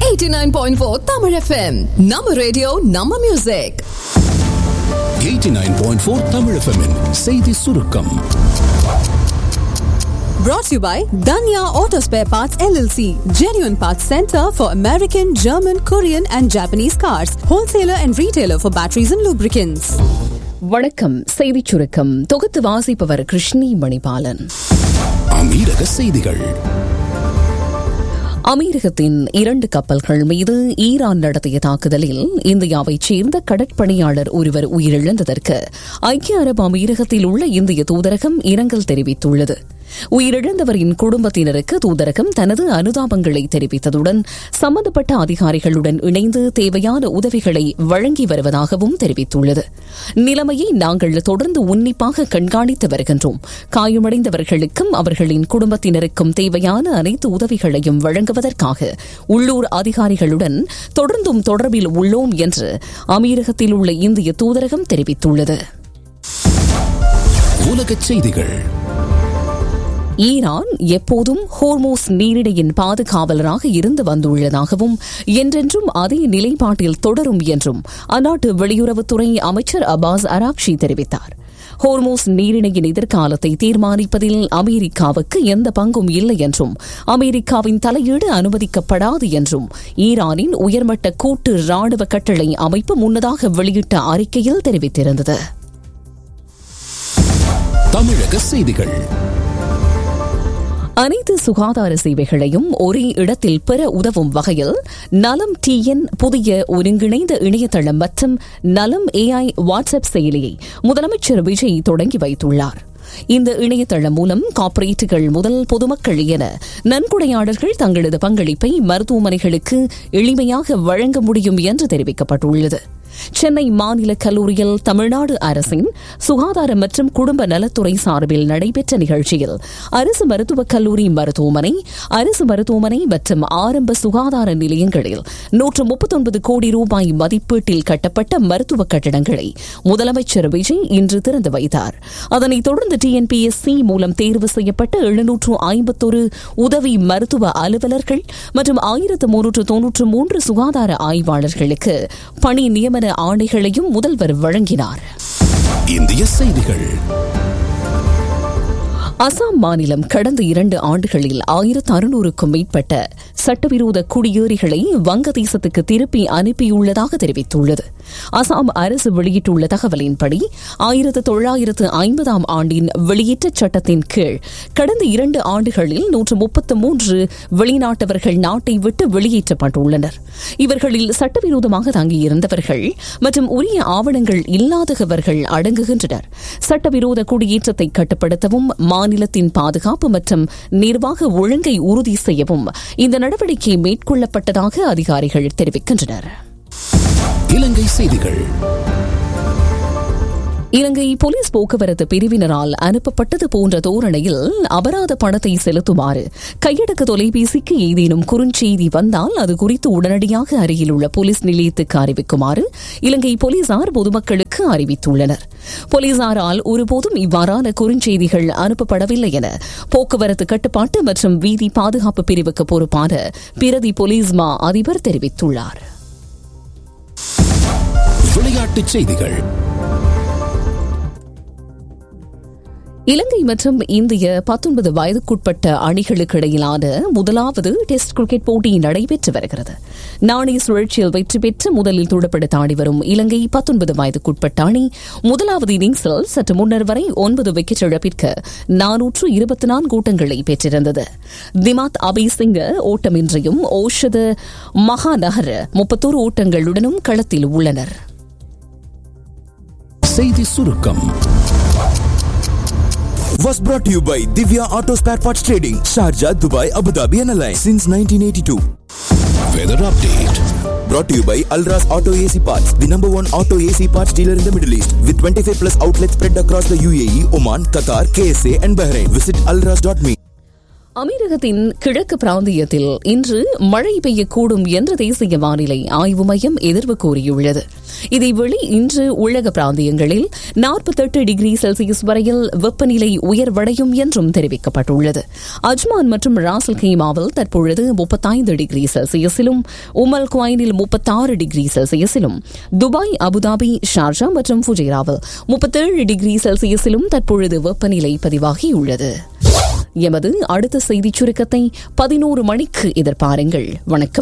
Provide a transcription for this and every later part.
89.4 Tamil FM நம்ம radio நம்ம music 89.4 Tamil FM -இன் செய்தி சுருக்கம் brought to you by Danya Auto Spare Parts LLC genuine parts center for American German Korean and Japanese cars wholesaler and retailer for batteries and lubricants வணக்கம் செய்திச் சுருக்கம் தொகுத்து வாசிப்பவர் கிருஷ்ணி மணிபாலன் அமீரக செய்திகள் அமீரகத்தின் இரண்டு கப்பல்கள் மீது ஈரான் நடத்திய தாக்குதலில் இந்தியாவைச் சேர்ந்த கடற்பணியாளர் ஒருவர் உயிரிழந்ததற்கு ஐக்கிய அரபு அமீரகத்தில் உள்ள இந்திய தூதரகம் இரங்கல் தெரிவித்துள்ளது உயிரிழந்தவரின் குடும்பத்தினருக்கு தூதரகம் தனது அனுதாபங்களை தெரிவித்ததுடன் சம்பந்தப்பட்ட அதிகாரிகளுடன் இணைந்து தேவையான உதவிகளை வழங்கி வருவதாகவும் தெரிவித்துள்ளது நிலைமையை நாங்கள் தொடர்ந்து உன்னிப்பாக கண்காணித்து வருகின்றோம் காயமடைந்தவர்களுக்கும் அவர்களின் குடும்பத்தினருக்கும் தேவையான அனைத்து உதவிகளையும் வழங்குவதற்காக உள்ளூர் அதிகாரிகளுடன் தொடர்ந்தும் தொடர்பில் உள்ளோம் என்று அமீரகத்தில் உள்ள இந்திய தூதரகம் தெரிவித்துள்ளது உலகச் செய்திகள் ஈரான் எப்போதும் ஹோர்மோஸ் நீரிணையின் பாதுகாவலராக இருந்து வந்துள்ளதாகவும் என்றென்றும் அதே நிலைப்பாட்டில் தொடரும் என்றும் அந்நாட்டு வெளியுறவுத்துறை அமைச்சர் அப்பாஸ் அராக்ஷி தெரிவித்தார் ஹோர்மோஸ் நீரிணையின் எதிர்காலத்தை தீர்மானிப்பதில் அமெரிக்காவுக்கு எந்த பங்கும் இல்லை என்றும் அமெரிக்காவின் தலையீடு அனுமதிக்கப்படாது என்றும் ஈரானின் உயர்மட்ட கூட்டு ராணுவ கட்டளை அமைப்பு முன்னதாக வெளியிட்ட அறிக்கையில் தெரிவித்திருந்தது தமிழக செய்திகள் அனைத்து சுகாதார சேவைகளையும் ஒரே இடத்தில் பெற உதவும் வகையில் நலம் டிஎன் புதிய ஒருங்கிணைந்த இணையதளம் மற்றும் நலம் ஏஐ வாட்ஸ்அப் செயலியை முதலமைச்சர் விஜய் தொடங்கி வைத்துள்ளார் இந்த இணையதளம் மூலம் கார்ப்பரேட்டுகள் முதல் பொதுமக்கள் என நன்கொடையாளர்கள் தங்களது பங்களிப்பை மருத்துவமனைகளுக்கு எளிமையாக வழங்க முடியும் என்று தெரிவிக்கப்பட்டுள்ளது சென்னை மாநில கல்லூரியில் தமிழ்நாடு அரசின் சுகாதார மற்றும் குடும்ப நலத்துறை சார்பில் நடைபெற்ற நிகழ்ச்சியில் அரசு மருத்துவக் கல்லூரி மருத்துவமனை அரசு மருத்துவமனை மற்றும் ஆரம்ப சுகாதார நிலையங்களில் நூற்று முப்பத்தொன்பது கோடி ரூபாய் மதிப்பீட்டில் கட்டப்பட்ட மருத்துவ கட்டடங்களை முதலமைச்சர் விஜய் இன்று திறந்து வைத்தார் அதனைத் தொடர்ந்து டிஎன்பிஎஸ்சி மூலம் தேர்வு செய்யப்பட்ட எழுநூற்று ஐம்பத்தொரு உதவி மருத்துவ அலுவலர்கள் மற்றும் ஆயிரத்து முன்னூற்று தொன்னூற்று மூன்று சுகாதார ஆய்வாளர்களுக்கு பணி நியமன ஆணைகளையும் முதல்வர் வழங்கினார் இந்திய செய்திகள் அசாம் மாநிலம் கடந்த இரண்டு ஆண்டுகளில் ஆயிரத்து அறுநூறுக்கும் மேற்பட்ட சட்டவிரோத குடியேறிகளை வங்கதேசத்துக்கு திருப்பி அனுப்பியுள்ளதாக தெரிவித்துள்ளது அசாம் அரசு வெளியிட்டுள்ள தகவலின்படி ஆயிரத்து தொள்ளாயிரத்து ஐம்பதாம் ஆண்டின் வெளியேற்றச் சட்டத்தின் கீழ் கடந்த இரண்டு ஆண்டுகளில் நூற்று முப்பத்து மூன்று வெளிநாட்டவர்கள் நாட்டை விட்டு வெளியேற்றப்பட்டுள்ளனர் இவர்களில் சட்டவிரோதமாக தங்கியிருந்தவர்கள் மற்றும் உரிய ஆவணங்கள் இல்லாதவர்கள் அடங்குகின்றனர் சட்டவிரோத குடியேற்றத்தை கட்டுப்படுத்தவும் மாநிலத்தின் பாதுகாப்பு மற்றும் நிர்வாக ஒழுங்கை உறுதி செய்யவும் இந்த நடவடிக்கை மேற்கொள்ளப்பட்டதாக அதிகாரிகள் தெரிவிக்கின்றனர் இலங்கை செய்திகள் இலங்கை போலீஸ் போக்குவரத்து பிரிவினரால் அனுப்பப்பட்டது போன்ற தோரணையில் அபராத பணத்தை செலுத்துமாறு கையடக்க தொலைபேசிக்கு ஏதேனும் குறுஞ்செய்தி வந்தால் அது குறித்து உடனடியாக அருகில் உள்ள போலீஸ் நிலையத்துக்கு அறிவிக்குமாறு இலங்கை போலீசார் பொதுமக்களுக்கு அறிவித்துள்ளனர் போலீசாரால் ஒருபோதும் இவ்வாறான குறுஞ்செய்திகள் அனுப்பப்படவில்லை என போக்குவரத்து கட்டுப்பாட்டு மற்றும் வீதி பாதுகாப்பு பிரிவுக்கு பொறுப்பான பிரதி போலீஸ் மா அதிபர் தெரிவித்துள்ளார் விளையாட்டுச் செய்திகள் இலங்கை மற்றும் இந்திய பத்தொன்பது வயதுக்குட்பட்ட அணிகளுக்கு இடையிலான முதலாவது டெஸ்ட் கிரிக்கெட் போட்டி நடைபெற்று வருகிறது நாணய சுழற்சியில் வெற்றி பெற்று முதலில் துடுப்படுத்த ஆடி வரும் இலங்கை பத்தொன்பது வயதுக்குட்பட்ட அணி முதலாவது இன்னிங்ஸில் சற்று முன்னர் வரை ஒன்பது விக்கெட் இழப்பிற்கு நானூற்று இருபத்தி நான்கு ஓட்டங்களை பெற்றிருந்தது திமாத் அபய் சிங்க ஓட்டமின்றியும் ஓஷத மகாநகர் முப்பத்தோரு ஓட்டங்களுடனும் களத்தில் உள்ளனர் செய்தி சுருக்கம் was brought to you by Divya Auto Spare Parts Trading, Sharjah, Dubai, Abu Dhabi and Alliance since 1982. Weather update Brought to you by Alras Auto AC Parts, the number one auto AC parts dealer in the Middle East, with 25 plus outlets spread across the UAE, Oman, Qatar, KSA and Bahrain. Visit alras.me. அமீரகத்தின் கிழக்கு பிராந்தியத்தில் இன்று மழை பெய்யக்கூடும் என்று தேசிய வானிலை ஆய்வு மையம் எதிர்வு கூறியுள்ளது இதேவேளை இன்று உலக பிராந்தியங்களில் நாற்பத்தெட்டு டிகிரி செல்சியஸ் வரையில் வெப்பநிலை உயர்வடையும் என்றும் தெரிவிக்கப்பட்டுள்ளது அஜ்மான் மற்றும் ராசல் கீமாவில் தற்பொழுது முப்பத்தைந்து டிகிரி செல்சியஸிலும் உமல் குவைனில் முப்பத்தாறு டிகிரி செல்சியஸிலும் துபாய் அபுதாபி ஷார்ஜா மற்றும் ஃபுஜேராவில் முப்பத்தேழு டிகிரி செல்சியஸிலும் தற்பொழுது வெப்பநிலை பதிவாகியுள்ளது எமது அடுத்த செய்திச் சுருக்கத்தை பதினோரு மணிக்கு எதிர்பாருங்கள் வணக்கம்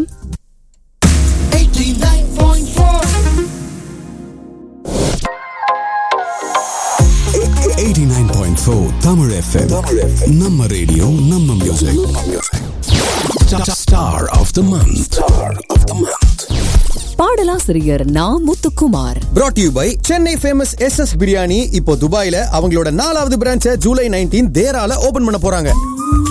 89.4 Tamil FM. நம்ம ரேடியோ நம்ம music Star of the month. Star of the month. பாடலாசிரியர் Na Muthukumar brought to you by Chennai famous S S biryani இப்போ துபாயில அவங்களோட நாலாவது பிரான்ச்சை ஜூலை நைன்டீன் தேரால ஓபன் பண்ண போறாங்க